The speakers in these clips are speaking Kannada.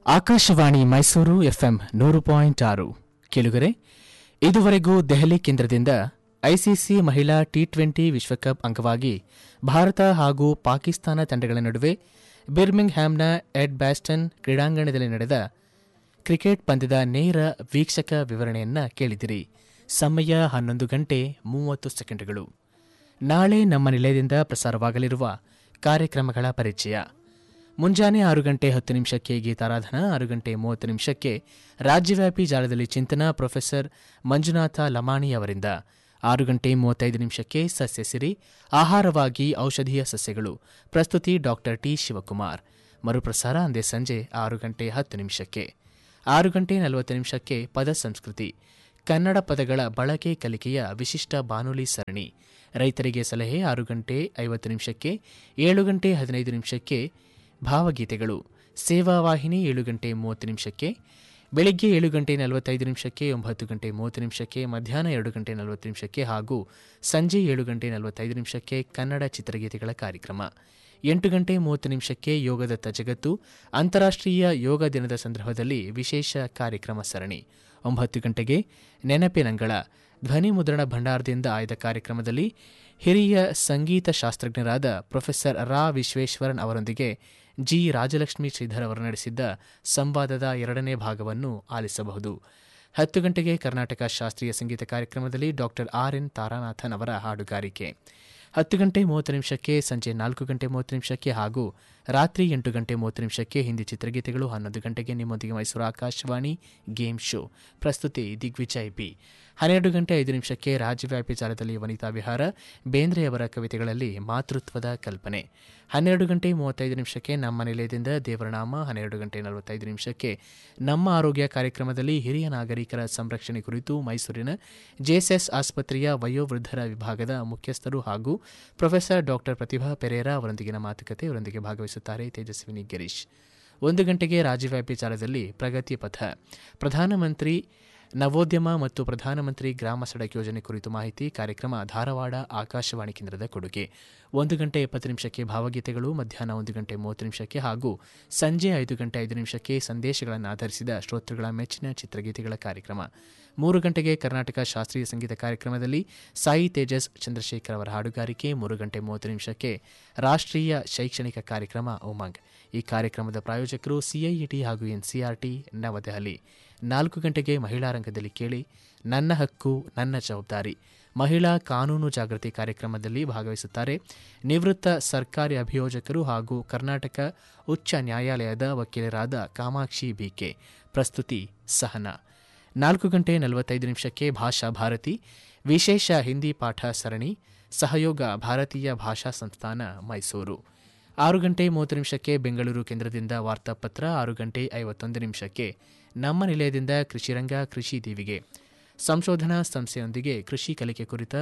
ಆಕಾಶವಾಣಿ ಮೈಸೂರು ಎಫ್ಎಂ ನೂರು ಪಾಯಿಂಟ್ ಆರು ಕೇಳುಗರೆ ಇದುವರೆಗೂ ದೆಹಲಿ ಕೇಂದ್ರದಿಂದ ಐಸಿಸಿ ಮಹಿಳಾ ಟಿ ಟ್ವೆಂಟಿ ವಿಶ್ವಕಪ್ ಅಂಗವಾಗಿ ಭಾರತ ಹಾಗೂ ಪಾಕಿಸ್ತಾನ ತಂಡಗಳ ನಡುವೆ ಬಿರ್ಮಿಂಗ್ ಹ್ಯಾಮ್ನ ಎಡ್ ಬ್ಯಾಸ್ಟನ್ ಕ್ರೀಡಾಂಗಣದಲ್ಲಿ ನಡೆದ ಕ್ರಿಕೆಟ್ ಪಂದ್ಯದ ನೇರ ವೀಕ್ಷಕ ವಿವರಣೆಯನ್ನ ಕೇಳಿದಿರಿ ಸಮಯ ಹನ್ನೊಂದು ಗಂಟೆ ಮೂವತ್ತು ಸೆಕೆಂಡ್ಗಳು ನಾಳೆ ನಮ್ಮ ನಿಲಯದಿಂದ ಪ್ರಸಾರವಾಗಲಿರುವ ಕಾರ್ಯಕ್ರಮಗಳ ಪರಿಚಯ ಮುಂಜಾನೆ ಆರು ಗಂಟೆ ಹತ್ತು ನಿಮಿಷಕ್ಕೆ ಗೀತಾರಾಧನಾ ಆರು ಗಂಟೆ ಮೂವತ್ತು ನಿಮಿಷಕ್ಕೆ ರಾಜ್ಯವ್ಯಾಪಿ ಜಾಲದಲ್ಲಿ ಚಿಂತನ ಪ್ರೊಫೆಸರ್ ಮಂಜುನಾಥ ಲಮಾಣಿ ಅವರಿಂದ ಆರು ಗಂಟೆ ಮೂವತ್ತೈದು ನಿಮಿಷಕ್ಕೆ ಸಸ್ಯ ಸಿರಿ ಆಹಾರವಾಗಿ ಔಷಧೀಯ ಸಸ್ಯಗಳು ಪ್ರಸ್ತುತಿ ಡಾಕ್ಟರ್ ಟಿ ಶಿವಕುಮಾರ್ ಮರುಪ್ರಸಾರ ಅಂದೇ ಸಂಜೆ ಆರು ಗಂಟೆ ಹತ್ತು ನಿಮಿಷಕ್ಕೆ ಆರು ಗಂಟೆ ನಲವತ್ತು ನಿಮಿಷಕ್ಕೆ ಪದ ಸಂಸ್ಕೃತಿ ಕನ್ನಡ ಪದಗಳ ಬಳಕೆ ಕಲಿಕೆಯ ವಿಶಿಷ್ಟ ಬಾನುಲಿ ಸರಣಿ ರೈತರಿಗೆ ಸಲಹೆ ಆರು ಗಂಟೆ ಐವತ್ತು ನಿಮಿಷಕ್ಕೆ ಏಳು ಗಂಟೆ ಹದಿನೈದು ನಿಮಿಷಕ್ಕೆ ಭಾವಗೀತೆಗಳು ಸೇವಾ ವಾಹಿನಿ ಏಳು ಗಂಟೆ ಮೂವತ್ತು ನಿಮಿಷಕ್ಕೆ ಬೆಳಗ್ಗೆ ಏಳು ಗಂಟೆ ನಲವತ್ತೈದು ನಿಮಿಷಕ್ಕೆ ಒಂಬತ್ತು ಗಂಟೆ ಮೂವತ್ತು ನಿಮಿಷಕ್ಕೆ ಮಧ್ಯಾಹ್ನ ಎರಡು ಗಂಟೆ ನಲವತ್ತು ನಿಮಿಷಕ್ಕೆ ಹಾಗೂ ಸಂಜೆ ಏಳು ಗಂಟೆ ನಲವತ್ತೈದು ನಿಮಿಷಕ್ಕೆ ಕನ್ನಡ ಚಿತ್ರಗೀತೆಗಳ ಕಾರ್ಯಕ್ರಮ ಎಂಟು ಗಂಟೆ ಮೂವತ್ತು ನಿಮಿಷಕ್ಕೆ ಯೋಗದತ್ತ ಜಗತ್ತು ಅಂತಾರಾಷ್ಟ್ರೀಯ ಯೋಗ ದಿನದ ಸಂದರ್ಭದಲ್ಲಿ ವಿಶೇಷ ಕಾರ್ಯಕ್ರಮ ಸರಣಿ ಒಂಬತ್ತು ಗಂಟೆಗೆ ನೆನಪಿನಂಗಳ ಧ್ವನಿ ಮುದ್ರಣ ಭಂಡಾರದಿಂದ ಆಯ್ದ ಕಾರ್ಯಕ್ರಮದಲ್ಲಿ ಹಿರಿಯ ಸಂಗೀತ ಶಾಸ್ತ್ರಜ್ಞರಾದ ಪ್ರೊಫೆಸರ್ ರಾ ವಿಶ್ವೇಶ್ವರನ್ ಅವರೊಂದಿಗೆ ಜಿ ರಾಜಲಕ್ಷ್ಮಿ ಶ್ರೀಧರ್ ಅವರು ನಡೆಸಿದ್ದ ಸಂವಾದದ ಎರಡನೇ ಭಾಗವನ್ನು ಆಲಿಸಬಹುದು ಹತ್ತು ಗಂಟೆಗೆ ಕರ್ನಾಟಕ ಶಾಸ್ತ್ರೀಯ ಸಂಗೀತ ಕಾರ್ಯಕ್ರಮದಲ್ಲಿ ಡಾಕ್ಟರ್ ಆರ್ ಎನ್ ತಾರಾನಾಥನ್ ಅವರ ಹಾಡುಗಾರಿಕೆ ಹತ್ತು ಗಂಟೆ ಮೂವತ್ತು ನಿಮಿಷಕ್ಕೆ ಸಂಜೆ ನಾಲ್ಕು ಗಂಟೆ ಮೂವತ್ತು ನಿಮಿಷಕ್ಕೆ ಹಾಗೂ ರಾತ್ರಿ ಎಂಟು ಗಂಟೆ ಮೂವತ್ತು ನಿಮಿಷಕ್ಕೆ ಹಿಂದಿ ಚಿತ್ರಗೀತೆಗಳು ಹನ್ನೊಂದು ಗಂಟೆಗೆ ನಿಮ್ಮೊಂದಿಗೆ ಮೈಸೂರು ಆಕಾಶವಾಣಿ ಗೇಮ್ ಶೋ ಪ್ರಸ್ತುತಿ ದಿಗ್ವಿಜಯ್ ಬಿ ಹನ್ನೆರಡು ಗಂಟೆ ಐದು ನಿಮಿಷಕ್ಕೆ ರಾಜ್ಯವ್ಯಾಪಿ ಜಾಲದಲ್ಲಿ ವನಿತಾ ವಿಹಾರ ಬೇಂದ್ರೆಯವರ ಕವಿತೆಗಳಲ್ಲಿ ಮಾತೃತ್ವದ ಕಲ್ಪನೆ ಹನ್ನೆರಡು ಗಂಟೆ ಮೂವತ್ತೈದು ನಿಮಿಷಕ್ಕೆ ನಮ್ಮ ನಿಲಯದಿಂದ ದೇವರನಾಮ ಹನ್ನೆರಡು ಗಂಟೆ ನಲವತ್ತೈದು ನಿಮಿಷಕ್ಕೆ ನಮ್ಮ ಆರೋಗ್ಯ ಕಾರ್ಯಕ್ರಮದಲ್ಲಿ ಹಿರಿಯ ನಾಗರಿಕರ ಸಂರಕ್ಷಣೆ ಕುರಿತು ಮೈಸೂರಿನ ಜೆಎಸ್ಎಸ್ ಆಸ್ಪತ್ರೆಯ ವಯೋವೃದ್ಧರ ವಿಭಾಗದ ಮುಖ್ಯಸ್ಥರು ಹಾಗೂ ಪ್ರೊಫೆಸರ್ ಡಾಕ್ಟರ್ ಪ್ರತಿಭಾ ಪೆರೇರಾ ಅವರೊಂದಿಗಿನ ಮಾತುಕತೆ ಅವರೊಂದಿಗೆ ಭಾಗವಹಿಸುತ್ತಾರೆ ತೇಜಸ್ವಿನಿ ಗಿರೀಶ್ ಒಂದು ಗಂಟೆಗೆ ರಾಜ್ಯವ್ಯಾಪಿ ಜಾಲದಲ್ಲಿ ಪ್ರಗತಿ ಪಥ ಪ್ರಧಾನಮಂತ್ರಿ ನವೋದ್ಯಮ ಮತ್ತು ಪ್ರಧಾನಮಂತ್ರಿ ಗ್ರಾಮ ಸಡಕ್ ಯೋಜನೆ ಕುರಿತು ಮಾಹಿತಿ ಕಾರ್ಯಕ್ರಮ ಧಾರವಾಡ ಆಕಾಶವಾಣಿ ಕೇಂದ್ರದ ಕೊಡುಗೆ ಒಂದು ಗಂಟೆ ಎಪ್ಪತ್ತು ನಿಮಿಷಕ್ಕೆ ಭಾವಗೀತೆಗಳು ಮಧ್ಯಾಹ್ನ ಒಂದು ಗಂಟೆ ಮೂವತ್ತು ನಿಮಿಷಕ್ಕೆ ಹಾಗೂ ಸಂಜೆ ಐದು ಗಂಟೆ ಐದು ನಿಮಿಷಕ್ಕೆ ಸಂದೇಶಗಳನ್ನು ಆಧರಿಸಿದ ಶ್ರೋತೃಗಳ ಮೆಚ್ಚಿನ ಚಿತ್ರಗೀತೆಗಳ ಕಾರ್ಯಕ್ರಮ ಮೂರು ಗಂಟೆಗೆ ಕರ್ನಾಟಕ ಶಾಸ್ತ್ರೀಯ ಸಂಗೀತ ಕಾರ್ಯಕ್ರಮದಲ್ಲಿ ಸಾಯಿ ತೇಜಸ್ ಚಂದ್ರಶೇಖರ್ ಅವರ ಹಾಡುಗಾರಿಕೆ ಮೂರು ಗಂಟೆ ಮೂವತ್ತು ನಿಮಿಷಕ್ಕೆ ರಾಷ್ಟ್ರೀಯ ಶೈಕ್ಷಣಿಕ ಕಾರ್ಯಕ್ರಮ ಉಮಂಗ್ ಈ ಕಾರ್ಯಕ್ರಮದ ಪ್ರಾಯೋಜಕರು ಸಿಐಇಟಿ ಹಾಗೂ ಎನ್ಸಿಆರ್ಟಿ ನವದೆಹಲಿ ನಾಲ್ಕು ಗಂಟೆಗೆ ಮಹಿಳಾ ರಂಗದಲ್ಲಿ ಕೇಳಿ ನನ್ನ ಹಕ್ಕು ನನ್ನ ಜವಾಬ್ದಾರಿ ಮಹಿಳಾ ಕಾನೂನು ಜಾಗೃತಿ ಕಾರ್ಯಕ್ರಮದಲ್ಲಿ ಭಾಗವಹಿಸುತ್ತಾರೆ ನಿವೃತ್ತ ಸರ್ಕಾರಿ ಅಭಿಯೋಜಕರು ಹಾಗೂ ಕರ್ನಾಟಕ ಉಚ್ಚ ನ್ಯಾಯಾಲಯದ ವಕೀಲರಾದ ಕಾಮಾಕ್ಷಿ ಬಿಕೆ ಪ್ರಸ್ತುತಿ ಸಹನ ನಾಲ್ಕು ಗಂಟೆ ನಲವತ್ತೈದು ನಿಮಿಷಕ್ಕೆ ಭಾಷಾ ಭಾರತಿ ವಿಶೇಷ ಹಿಂದಿ ಪಾಠ ಸರಣಿ ಸಹಯೋಗ ಭಾರತೀಯ ಭಾಷಾ ಸಂಸ್ಥಾನ ಮೈಸೂರು ಆರು ಗಂಟೆ ಮೂವತ್ತು ನಿಮಿಷಕ್ಕೆ ಬೆಂಗಳೂರು ಕೇಂದ್ರದಿಂದ ವಾರ್ತಾಪತ್ರ ಆರು ಗಂಟೆ ಐವತ್ತೊಂದು ನಿಮಿಷಕ್ಕೆ ನಮ್ಮ ನಿಲಯದಿಂದ ಕೃಷಿರಂಗ ಕೃಷಿ ದೀವಿಗೆ ಸಂಶೋಧನಾ ಸಂಸ್ಥೆಯೊಂದಿಗೆ ಕೃಷಿ ಕಲಿಕೆ ಕುರಿತ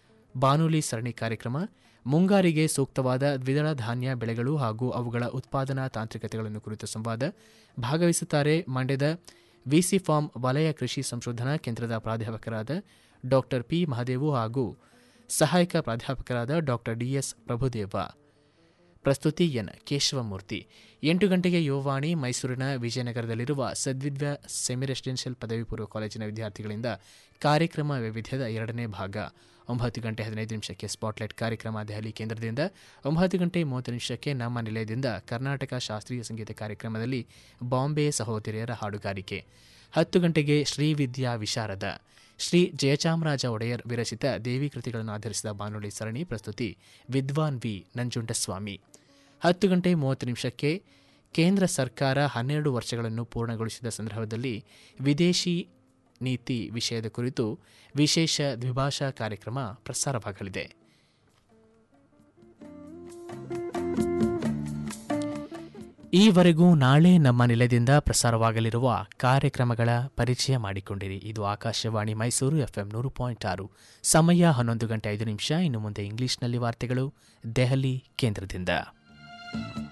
ಬಾನುಲಿ ಸರಣಿ ಕಾರ್ಯಕ್ರಮ ಮುಂಗಾರಿಗೆ ಸೂಕ್ತವಾದ ದ್ವಿದಳ ಧಾನ್ಯ ಬೆಳೆಗಳು ಹಾಗೂ ಅವುಗಳ ಉತ್ಪಾದನಾ ತಾಂತ್ರಿಕತೆಗಳನ್ನು ಕುರಿತ ಸಂವಾದ ಭಾಗವಹಿಸುತ್ತಾರೆ ಮಂಡ್ಯದ ವಿಸಿ ಫಾರ್ಮ್ ವಲಯ ಕೃಷಿ ಸಂಶೋಧನಾ ಕೇಂದ್ರದ ಪ್ರಾಧ್ಯಾಪಕರಾದ ಡಾಕ್ಟರ್ ಪಿ ಮಹದೇವು ಹಾಗೂ ಸಹಾಯಕ ಪ್ರಾಧ್ಯಾಪಕರಾದ ಡಾಕ್ಟರ್ ಡಿಎಸ್ ಪ್ರಭುದೇವ ಪ್ರಸ್ತುತಿ ಎನ್ ಕೇಶವಮೂರ್ತಿ ಎಂಟು ಗಂಟೆಗೆ ಯುವವಾಣಿ ಮೈಸೂರಿನ ವಿಜಯನಗರದಲ್ಲಿರುವ ಸದ್ವಿದ್ಯಾ ಸೆಮಿ ರೆಸಿಡೆನ್ಷಿಯಲ್ ಪದವಿ ಪೂರ್ವ ಕಾಲೇಜಿನ ವಿದ್ಯಾರ್ಥಿಗಳಿಂದ ಕಾರ್ಯಕ್ರಮ ವೈವಿಧ್ಯದ ಎರಡನೇ ಭಾಗ ಒಂಬತ್ತು ಗಂಟೆ ಹದಿನೈದು ನಿಮಿಷಕ್ಕೆ ಸ್ಪಾಟ್ಲೈಟ್ ಕಾರ್ಯಕ್ರಮ ದೆಹಲಿ ಕೇಂದ್ರದಿಂದ ಒಂಬತ್ತು ಗಂಟೆ ಮೂವತ್ತು ನಿಮಿಷಕ್ಕೆ ನಮ್ಮ ನಿಲಯದಿಂದ ಕರ್ನಾಟಕ ಶಾಸ್ತ್ರೀಯ ಸಂಗೀತ ಕಾರ್ಯಕ್ರಮದಲ್ಲಿ ಬಾಂಬೆ ಸಹೋದರಿಯರ ಹಾಡುಗಾರಿಕೆ ಹತ್ತು ಗಂಟೆಗೆ ಶ್ರೀವಿದ್ಯಾ ವಿಶಾರದ ಶ್ರೀ ಜಯಚಾಮರಾಜ ಒಡೆಯರ್ ವಿರಚಿತ ದೇವಿ ಕೃತಿಗಳನ್ನು ಆಧರಿಸಿದ ಬಾನುಲಿ ಸರಣಿ ಪ್ರಸ್ತುತಿ ವಿದ್ವಾನ್ ವಿ ನಂಜುಂಡಸ್ವಾಮಿ ಹತ್ತು ಗಂಟೆ ಮೂವತ್ತು ನಿಮಿಷಕ್ಕೆ ಕೇಂದ್ರ ಸರ್ಕಾರ ಹನ್ನೆರಡು ವರ್ಷಗಳನ್ನು ಪೂರ್ಣಗೊಳಿಸಿದ ಸಂದರ್ಭದಲ್ಲಿ ವಿದೇಶಿ ನೀತಿ ವಿಷಯದ ಕುರಿತು ವಿಶೇಷ ದ್ವಿಭಾಷಾ ಕಾರ್ಯಕ್ರಮ ಪ್ರಸಾರವಾಗಲಿದೆ ಈವರೆಗೂ ನಾಳೆ ನಮ್ಮ ನಿಲಯದಿಂದ ಪ್ರಸಾರವಾಗಲಿರುವ ಕಾರ್ಯಕ್ರಮಗಳ ಪರಿಚಯ ಮಾಡಿಕೊಂಡಿರಿ ಇದು ಆಕಾಶವಾಣಿ ಮೈಸೂರು ಎಫ್ಎಂ ನೂರು ಪಾಯಿಂಟ್ ಆರು ಸಮಯ ಹನ್ನೊಂದು ಗಂಟೆ ಐದು ನಿಮಿಷ ಇನ್ನು ಮುಂದೆ ಇಂಗ್ಲಿಷ್ನಲ್ಲಿ ವಾರ್ತೆಗಳು ದೆಹಲಿ ಕೇಂದ್ರದಿಂದ